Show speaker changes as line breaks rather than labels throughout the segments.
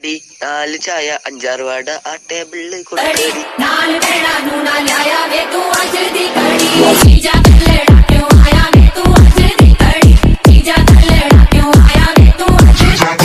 D നാല് ചായ അഞ്ചാറ് വട ആ ടേബിളിൽ കൊടുക്കടി
नाल भेड़ा नूना लाया वे तू अज दी कड़ी जीजा कल्लड़ा क्यों आया वे तू अज दी कड़ी जीजा कल्लड़ा क्यों आया वे तू अज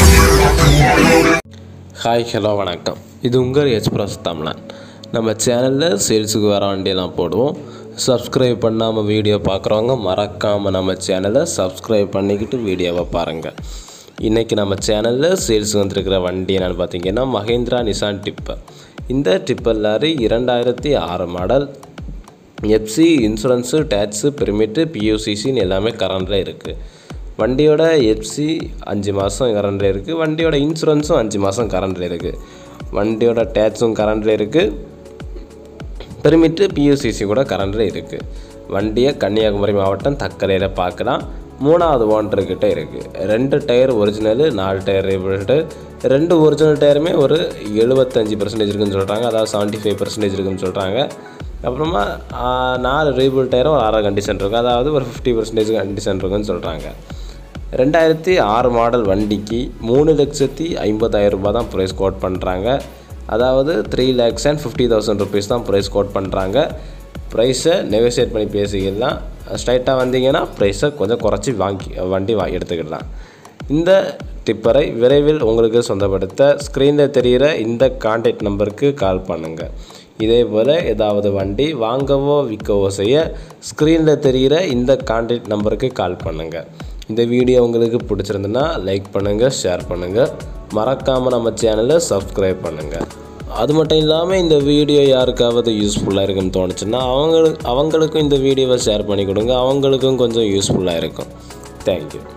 ஹாய் ஹலோ வணக்கம் இது உங்கள் எக்ஸ்பிரஸ் தமிழன் நம்ம சேனலில் சேல்ஸுக்கு வர வண்டியெல்லாம் போடுவோம் சப்ஸ்கிரைப் பண்ணாமல் வீடியோ பார்க்குறவங்க மறக்காமல் நம்ம சேனலை சப்ஸ்கிரைப் பண்ணிக்கிட்டு வீடியோவை பாருங்கள் இன்றைக்கி நம்ம சேனலில் சேல்ஸுக்கு வந்திருக்கிற வண்டி என்னென்னு பார்த்தீங்கன்னா மஹேந்திரா நிசான் டிப்பர் இந்த டிப்பர் லாரி இரண்டாயிரத்தி ஆறு model FC insurance tax permit பியூசிசின்னு எல்லாமே கரண்டில் இருக்குது வண்டியோட எஃப்சி அஞ்சு மாதம் கரண்டில் இருக்குது வண்டியோட இன்சூரன்ஸும் அஞ்சு மாதம் கரண்டில் இருக்குது வண்டியோட டேக்ஸும் கரண்டில் இருக்குது பெர்மிட்டு பியூசிசி கூட கரண்டில் இருக்குது வண்டியை கன்னியாகுமரி மாவட்டம் தக்கரையில் பார்க்கலாம் மூணாவது ஓனர்கிட்ட இருக்குது ரெண்டு டயர் ஒரிஜினலு நாலு டயர் ரீபில்டு ரெண்டு ஒரிஜினல் டயருமே ஒரு எழுபத்தஞ்சி பர்சன்டேஜ் இருக்குன்னு சொல்கிறாங்க அதாவது செவன்ட்டி ஃபைவ் பர்சன்டேஜ் இருக்குன்னு சொல்கிறாங்க அப்புறமா ஆ, நாலு ரீபில் டயரும் ஒரு அரை கண்டிஷன் இருக்கும் அதாவது ஒரு ஃபிஃப்டி பர்சன்டேஜ் கண்டிஷன் இருக்குன்னு சொல்கிறாங்க ரெண்டாயிரத்தி ஆறு மாடல் வண்டிக்கு மூணு லட்சத்தி ஐம்பதாயிரம் ரூபாய் தான் ப்ரைஸ் கோட் பண்ணுறாங்க அதாவது three lakhs and fifty thousand rupees தான் ப்ரைஸ் கோட் பண்ணுறாங்க ப்ரைஸை நெகோசியேட் பண்ணி பேசிக்கலாம் ஸ்ட்ரைட்டாக வந்தீங்கன்னா ப்ரைஸை கொஞ்சம் குறைச்சி வாங்கி வண்டி வா எடுத்துக்கிடலாம் இந்த டிப்பரை விரைவில் உங்களுக்கு சொந்தப்படுத்த ஸ்க்ரீனில் தெரிகிற இந்த கான்டாக்ட் நம்பருக்கு கால் பண்ணுங்கள் இதே போல் ஏதாவது வண்டி வாங்கவோ விற்கவோ செய்ய ஸ்க்ரீனில் தெரிகிற இந்த கான்டாக்ட் நம்பருக்கு கால் பண்ணுங்கள் இந்த வீடியோ உங்களுக்கு பிடிச்சிருந்துன்னா லைக் பண்ணுங்கள் ஷேர் பண்ணுங்கள் மறக்காமல் நம்ம சேனலை சப்ஸ்கிரைப் பண்ணுங்கள் அது மட்டும் இல்லாமல் இந்த வீடியோ யாருக்காவது யூஸ்ஃபுல்லாக இருக்குன்னு தோணுச்சுன்னா அவங்களுக்கு அவங்களுக்கும் இந்த வீடியோவை ஷேர் பண்ணி கொடுங்க அவங்களுக்கும் கொஞ்சம் யூஸ்ஃபுல்லாக இருக்கும் தேங்க்யூ